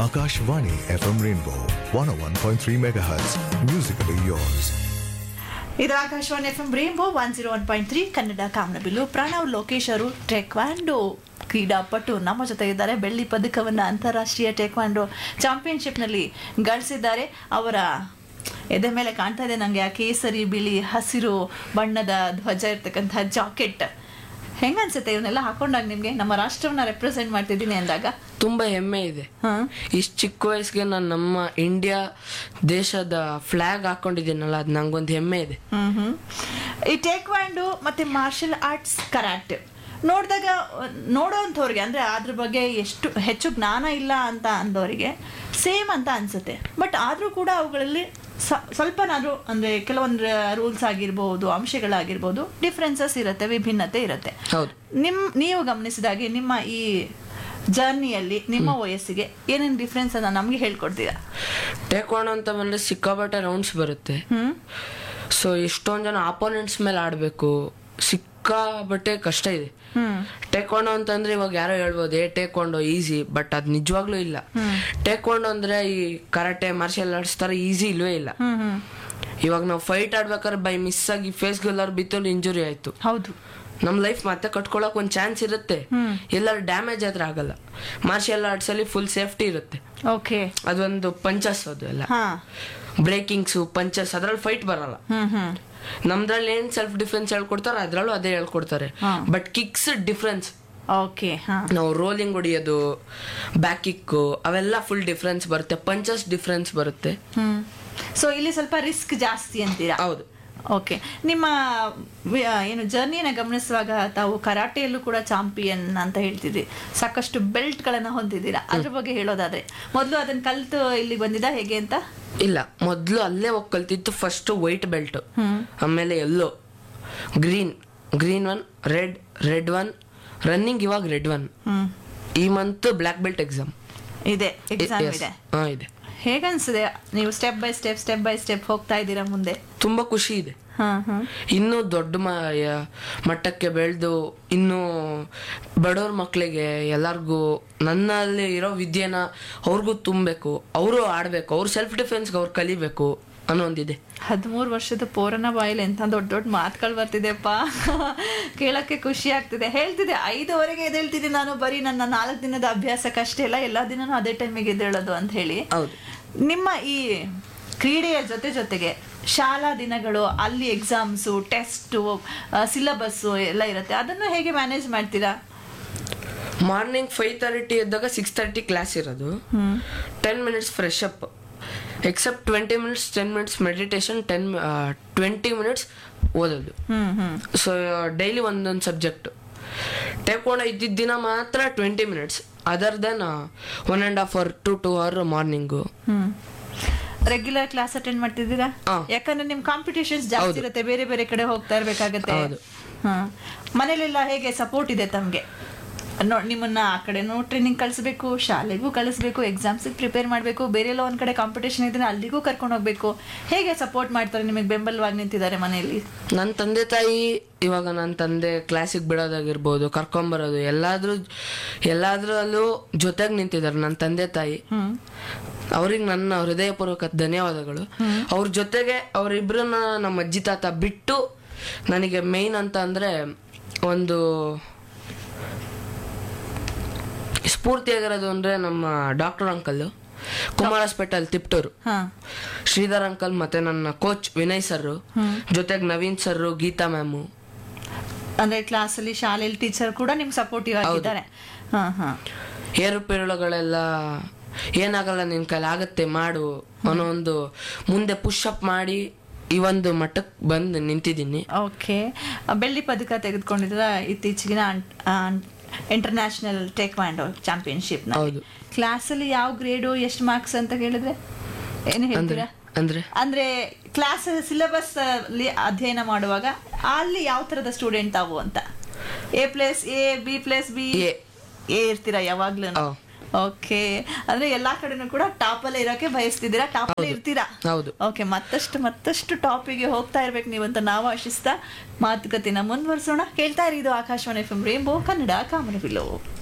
Akashvani FM Rainbow 101.3 MHz. Musically yours. ಇದು Akashvani F M rainbow one zero one point three Kannada ಕಾಮನಬಿಲ್ಲು ಪ್ರಣವ್ ಲೋಕೇಶ್ ಅವರು taekwondo ಕ್ರೀಡಾಪಟು ನಮ್ಮ ಜೊತೆ ಇದ್ದಾರೆ ಬೆಳ್ಳಿ ಪದಕವನ್ನು ಅಂತಾರಾಷ್ಟ್ರೀಯ ಟೆಕ್ವಾಂಡೋ ಚಾಂಪಿಯನ್ಶಿಪ್ನಲ್ಲಿ ಗಳಿಸಿದ್ದಾರೆ ಅವರ ಎದೆ ಮೇಲೆ ಕಾಣ್ತಾ ಇದೆ ನನಗೆ ಆ ಕೇಸರಿ ಬಿಳಿ ಹಸಿರು ಬಣ್ಣದ ಧ್ವಜ ಇರ್ತಕ್ಕಂತಹ ಜಾಕೆಟ್ ಹೆಂಗನ್ಸುತ್ತೆ ಇವನ್ನೆಲ್ಲ ಹಾಕೊಂಡಾಗ ನಿಮಗೆ ನಮ್ಮ ರಾಷ್ಟ್ರವನ್ನ ರೆಪ್ರೆಸೆಂಟ್ ಮಾಡ್ತಿದ್ದೀನಿ ಅಂದಾಗ ತುಂಬಾ ಹೆಮ್ಮೆ ಇದೆ ಹಾಂ ಇಷ್ಟು ಚಿಕ್ಕ ವಯಸ್ಸಿಗೆ ನಾನು ನಮ್ಮ ಇಂಡಿಯಾ ದೇಶದ ಫ್ಲಾಗ್ ಹಾಕೊಂಡಿದ್ದೀನಲ್ಲ ಅದು ನಂಗೊಂದು ಹೆಮ್ಮೆ ಇದೆ ಹ್ಮ್ ಹ್ಮ್ ಈ ಟೇಕ್ವಾಂಡು ಮತ್ತೆ ಮಾರ್ಷಲ್ ಆರ್ಟ್ಸ್ ಕರಾಟ್ ನೋಡಿದಾಗ ನೋಡೋವಂಥವ್ರಿಗೆ ಅಂದ್ರೆ ಅದ್ರ ಬಗ್ಗೆ ಎಷ್ಟು ಹೆಚ್ಚು ಜ್ಞಾನ ಇಲ್ಲ ಅಂತ ಅಂದವರಿಗೆ ಸೇಮ್ ಅಂತ ಅನ್ಸುತ್ತೆ ಬಟ್ ಆದರೂ ಕೂಡ ಅವುಗಳಲ್ಲಿ ಸ- ಸ್ವಲ್ಪನಾದ್ರೂ ಅಂದ್ರೆ ಕೆಲವೊಂದು ರೂಲ್ಸ್ ಆಗಿರ್ಬೋದು ಅಂಶಗಳಾಗಿರ್ಬೋದು ಡಿಫ್ರೆನ್ಸಸ್ ಇರುತ್ತೆ ವಿಭಿನ್ನತೆ ಇರುತ್ತೆ ಹೌದು ನಿಮ್ ನೀವು ಗಮನಿಸಿದಾಗೆ ನಿಮ್ಮ ಈ ಜರ್ನಿಯಲ್ಲಿ ನಿಮ್ಮ ವಯಸ್ಸಿಗೆ ಏನೇನು ಡಿಫ್ರೆನ್ಸ್ ಅನ್ನ ನಮಗೆ ಹೇಳ್ಕೊಡ್ತೀರಾ ಟೇಕ್ವಾಂಡೋ ಅಂತ ಬಂದ್ರೆ ಸಿಕ್ಕಾಪಟ್ಟೆ ರೌಂಡ್ಸ್ ಬರುತ್ತೆ ಹ್ಮ್ ಸೊ ಎಷ್ಟೊಂದು ಜನ ಆಪೋನೆಂಟ್ಸ್ ಮೇಲೆ ಆಡಬೇಕು ಸಿಕ್ಕಾಪಟ್ಟೆ ಕಷ್ಟ ಇದೆ ಹ್ಮ್ ಟೇಕ್ವಾಂಡೋ ಅಂತಂದ್ರೆ ಇವಾಗ ಯಾರೋ ಹೇಳ್ಬೋದು ಏ ಟೇಕ್ವಾಂಡೋ ಈಸಿ ಬಟ್ ಅದು ನಿಜವಾಗ್ಲೂ ಇಲ್ಲ ಟೇಕ್ವಾಂಡೋ ಅಂದ್ರೆ ಈ ಕರಾಟೆ ಮಾರ್ಷಲ್ ಆರ್ಟ್ಸ್ ತರ ಈಸಿ ಇಲ್ವೇ ಇಲ್ಲ ಹ್ಮ್ ಹ್ಮ್ ಇವಾಗ ನಾವು ಫೈಟ್ ಆಡ್ಬೇಕಾದ್ರೆ ಬೈ ಮಿಸ್ ಆಗಿ ಫೇಸ್ ಗಲ್ಲರ್ ಬಿತ್ತು ಇಂಜುರಿ ಆಯ್ತು ಹೌದು ನಮ್ ಲೈಫ್ ಮತ್ತೆ ಕಟ್ಕೊಳಕ್ ಒಂದ್ ಚಾನ್ಸ್ ಇರುತ್ತೆ ಎಲ್ಲರೂ ಡ್ಯಾಮೇಜ್ ಆದ್ರೆ ಆಗಲ್ಲ ಮಾರ್ಷಿಯಲ್ ಆರ್ಟ್ಸ್ ಅಲ್ಲಿ ಫುಲ್ ಸೇಫ್ಟಿ ಇರುತ್ತೆ ಓಕೆ ಅದೊಂದು ಪಂಚಸ್ ಅದು ಎಲ್ಲ ಹಾ ಬ್ರೇಕಿಂಗ್ಸ್ ಪಂಚಸ್ ಅದ್ರಲ್ಲಿ ಫೈಟ್ ಬರಲ್ಲ ಹ್ಮ್ ಹ್ಮ್ ನಮ್ದ್ರಲ್ಲಿ ಏನ್ ಸೆಲ್ಫ್ ಡಿಫೆನ್ಸ್ ಹೇಳ್ಕೊಡ್ತಾರೆ ಅದ್ರಲ್ಲೂ ಅದೇ ಹೇಳ್ಕೊಡ್ತಾರೆ ಹಾ. ಬಟ್ ಕಿಕ್ಸ್ ಡಿಫ್ರೆನ್ಸ್ ಓಕೆ ಹಾ ನಾವು ರೋಲಿಂಗ್ ಹೊಡಿಯೋದು ಬ್ಯಾಕ್ ಕಿಕ್ ಅವೆಲ್ಲ ಫುಲ್ ಡಿಫ್ರೆನ್ಸ್ ಬರುತ್ತೆ ಪಂಚಸ್ ಡಿಫ್ರೆನ್ಸ್ ಬರುತ್ತೆ ಹ್ಮ್ ಸೊ ಇಲ್ಲಿ ಸ್ವಲ್ಪ ರಿಸ್ಕ್ ಜಾಸ್ತಿ ಅಂತೀರಾ ಹೌದು ಓಕೆ ನಿಮ್ಮ ವಿ- ಏನು ಜರ್ನಿಯನ್ನು ಗಮನಿಸುವಾಗ ತಾವು ಕರಾಟೆಯಲ್ಲೂ ಕೂಡ ಚಾಂಪಿಯನ್ ಅಂತ ಹೇಳ್ತಿದ್ರಿ ಸಾಕಷ್ಟು ಬೆಲ್ಟ್ಗಳನ್ನು ಹೊಂದಿದ್ದೀರಾ ಅದ್ರ ಬಗ್ಗೆ ಹೇಳೋದಾದ್ರೆ ಮೊದಲು ಅದನ್ನ ಕಲ್ತು ಇಲ್ಲಿ ಬಂದಿದ್ದ ಹೇಗೆ ಅಂತ ಇಲ್ಲ ಮೊದ್ಲು ಅಲ್ಲೇ ಹೋಗಿ ಕಲ್ತಿತ್ತು ಫಸ್ಟ್ ವೈಟ್ ಬೆಲ್ಟ್ ಹ್ಮ್ ಆಮೇಲೆ yellow green green one red red one running ಇವಾಗ ರೆಡ್ ಒನ್ ಹ್ಮ್ ಈ ಮಂತ್ ಬ್ಲ್ಯಾಕ್ ಬೆಲ್ಟ್ ಎಕ್ಸಾಮ್ ಇದೆ ಎಕ್ಸಾಮ್ ಇದೆ ಹಾ ಇದೆ ಹೇಗನ್ಸಿದೆ ನೀವು step by step step by step ಹೋಗ್ತಾ ಇದ್ದೀರಾ ಮುಂದೆ ತುಂಬಾ ಖುಷಿ ಇದೆ ಹಾ ಹಾ ಇನ್ನೂ ದೊಡ್ಡ ಮ ಯ- ಮಟ್ಟಕ್ಕೆ ಬೆಳೆದು ಇನ್ನೂ ಬಡವ್ರ ಮಕ್ಕಳಿಗೆ ಎಲ್ಲರಿಗೂ ನನ್ನಲ್ಲಿ ಇರೋ ವಿದ್ಯೆನ ಅವ್ರಿಗೂ ತುಂಬಬೇಕು ಅವರು ಆಡ್ಬೇಕು ಅವ್ರ ಸೆಲ್ಫ್ ಡಿಫೆನ್ಸ್ಗೆ ಅವ್ರು ಕಲಿಬೇಕು ಅನ್ನೋ ಒಂದಿದೆ ಹದಿಮೂರು ವರ್ಷದ ಪೋರನ ಬಾಯಲ್ಲಿ ಎಂತ ದೊಡ್ಡ ದೊಡ್ಡ ಮಾತುಗಳು ಬರ್ತಿದೆಪ್ಪ ಕೇಳಕ್ಕೆ ಖುಷಿ ಆಗ್ತಿದೆ ಹೇಳ್ತಿದೆ ಐದುವರೆಗೆ ಎದ್ದೇಳ್ತಿದ್ದೆ ನಾನು ಬರೀ ನನ್ನ ನಾಲ್ಕು ದಿನದ ಅಭ್ಯಾಸಕ್ಕಷ್ಟೇ ಇಲ್ಲ ಎಲ್ಲ ದಿನನೂ ಅದೇ ಟೈಮಿಗೆ ಎದ್ದೇಳೋದು ಅಂತ ಹೇಳಿ ಹೌದು ನಿಮ್ಮ ಈ ಕ್ರೀಡೆಯ ಜೊತೆ ಜೊತೆಗೆ ಶಾಲಾ ದಿನಗಳು ಅಲ್ಲಿ ಎಕ್ಸಾಮ್ಸು ಟೆಸ್ಟು ಸಿಲಬಸ್ಸು ಎಲ್ಲ ಇರುತ್ತೆ ಅದನ್ನು ಹೇಗೆ ಮ್ಯಾನೇಜ್ ಮಾಡ್ತೀರಾ ಮಾರ್ನಿಂಗ್ ಫೈವ್ ತರ್ಟಿ ಎದ್ದಾಗ ಸಿಕ್ಸ್ ತರ್ಟಿ ಕ್ಲಾಸ್ ಇರೋದು ten minutes fresh up except twenty minutes ten minutes meditation ten twenty minutes ಓದೋದು ಹ್ಮ್ ಹ್ಮ್ ಸೊ ಡೈಲಿ ಒಂದೊಂದು ಸಬ್ಜೆಕ್ಟ್ ಟೇಕ್ವಾಂಡೋ ಇದ್ದಿದ್ದ ದಿನ ಮಾತ್ರ twenty minutes other then one and half hour two two hour morning ಹ್ಮ್ regular class attend ಮಾಡ್ತಿದ್ದೀರಾ ಹಾ. ಯಾಕಂದ್ರೆ ನಿಮ್ ಕಾಂಪಿಟೇಷನ್ಸ್ ಜಾಸ್ತಿ ಹೌದು. ಇರುತ್ತೆ ಬೇರೆ ಬೇರೆ ಕಡೆ ಹೋಗ್ತಾ ಇರ್ಬೇಕಾಗತ್ತೆ ಹೌದು. ಹಾ ಮನೇಲೆಲ್ಲ ಹೇಗೆ ಸಪೋರ್ಟ್ ಇದೆ ತಮ್ಗೆ ನೋ ನಿಮ್ಮನ್ನ ಆ ಕಡೆನೂ ಟ್ರೈನಿಂಗ್ ಕಳಿಸ್ಬೇಕು ಶಾಲೆಗೂ ಕಳಿಸ್ಬೇಕು ಎಕ್ಸಾಮ್ಸಿಗೆ ಪ್ರಿಪೇರ್ ಮಾಡಬೇಕು ಬೇರೆ ಎಲ್ಲ ಒಂದ್ ಕಡೆ ಕಾಂಪಿಟೇಷನ್ ಇದ್ರೆ ಅಲ್ಲಿಗೂ ಕರ್ಕೊಂಡು ಹೋಗ್ಬೇಕು ಹೇಗೆ ಸಪೋರ್ಟ್ ಮಾಡ್ತಾರೆ ನಿಮಗೆ ಬೆಂಬಲವಾಗಿ ನಿಂತಿದ್ದಾರೆ ಮನೆಯಲ್ಲಿ ನನ್ನ ತಂದೆ ತಾಯಿ ಇವಾಗ ನನ್ನ ತಂದೆ ಕ್ಲಾಸಿಗೆ ಬಿಡೋದಾಗಿರ್ಬೋದು ಕರ್ಕೊಂಬರೋದು ಎಲ್ಲಾದ್ರೂ ಎಲ್ಲಾದ್ರಲ್ಲೂ ಜೊತೆಗೆ ನಿಂತಿದ್ದಾರೆ ನನ್ನ ತಂದೆ ತಾಯಿ ಹ್ಮ್ ಅವ್ರಿಗೆ ನನ್ನ ಹೃದಯಪೂರ್ವಕ ಧನ್ಯವಾದಗಳು ಅವ್ರ ಜೊತೆಗೆ ಅವರಿಬ್ಬರನ್ನ ನಮ್ಮ ಅಜ್ಜಿ ತಾತ ಬಿಟ್ಟು ನನಗೆ ಮೇಯ್ನ್ ಅಂತ ಅಂದ್ರೆ ಒಂದು ಸ್ಫೂರ್ತಿಯಾಗಿರೋದು ಅಂದ್ರೆ ನಮ್ಮ doctor uncle Kumar hospital Tiptur ಹಾ ಶ್ರೀಧರ್ ಅಂಕಲ್ ಮತ್ತೆ ನನ್ನ ಕೋಚ್ ವಿನಯ್ ಸರ್ ಜೊತೆಗೆ ನವೀನ್ ಸರ್ ಗೀತಾ ಮ್ಯಾಮು ಅಂದ್ರೆ ಕ್ಲಾಸಲ್ಲಿ ಶಾಲೆಯಲ್ಲಿ ಟೀಚರ್ ಕೂಡ ನಿಮ್ಗೆ ಸಪೋರ್ಟಿವ್ ಆಗಿದ್ದಾರೆ ಹಾ ಹಾ ಏರುಪೇರುಗಳೆಲ್ಲ ಏನಾಗಲ್ಲ ನಿನ್ ಕೈಲಿ ಆಗತ್ತೆ ಮಾಡು ಅನ್ನೋ ಒಂದು ಮುಂದೆ ಪುಷ್ ಅಪ್ ಮಾಡಿ ಈ ಒಂದು ಮಟ್ಟಕ್ಕೆ ಬಂದು ನಿಂತಿದ್ದೀನಿ ಓಕೆ ಬೆಳ್ಳಿ ಪದಕ ತೆಗೆದುಕೊಂಡಿದ್ರ ಇತ್ತೀಚೆಗಿನ ಇಂಟರ್ನ್ಯಾಷನಲ್ ಟೇಕ್ವಾಂಡೋ ಚಾಂಪಿಯನ್ಶಿಪ್ ಹೌದು. ಕ್ಲಾಸಲ್ಲಿ ಯಾವ ಗ್ರೇಡು ಎಷ್ಟು ಮಾರ್ಕ್ಸ್ ಅಂತ ಹೇಳಿದ್ರೆ ಏನು ಅಂದ್ರೆ ಹೇಳ್ತೀರಾ ಅಂದ್ರೆ ಅಂದ್ರೆ ಕ್ಲಾಸ್ ಸಿಲೆಬಸ್ ಅಲ್ಲಿ ಅಧ್ಯಯನ ಮಾಡುವಾಗ ಅಲ್ಲಿ ಯಾವ ತರದ ಸ್ಟೂಡೆಂಟ್ ತಾವು ಅಂತ A plus A B plus B A. A ಇರ್ತೀರಾ ಯಾವಾಗ್ಲೂ ಹಾ. ಓಕೆ ಅಂದ್ರೆ ಎಲ್ಲಾ ಕಡೆನೂ ಕೂಡ ಟಾಪ್ ಅಲ್ಲೇ ಇರೋಕೆ ಬಯಸ್ತಿದ್ದೀರಾ ಟಾಪ್ ಅಲ್ಲೇ ಇರ್ತೀರಾ ಹೌದು ಓಕೆ ಮತ್ತಷ್ಟು ಮತ್ತಷ್ಟು ಟಾಪಿಗೆ ಹೋಗ್ತಾ ಇರ್ಬೇಕು ನೀವಂತ ನಾವು ಆಶಿಸ್ತಾ ಮಾತುಕತೆನ ಮುಂದುವರಿಸೋಣ ಕೇಳ್ತಾ ಇರಿ ಇದು Akashvani F M rainbow Kannada ಕಾಮನಬಿಲ್ಲು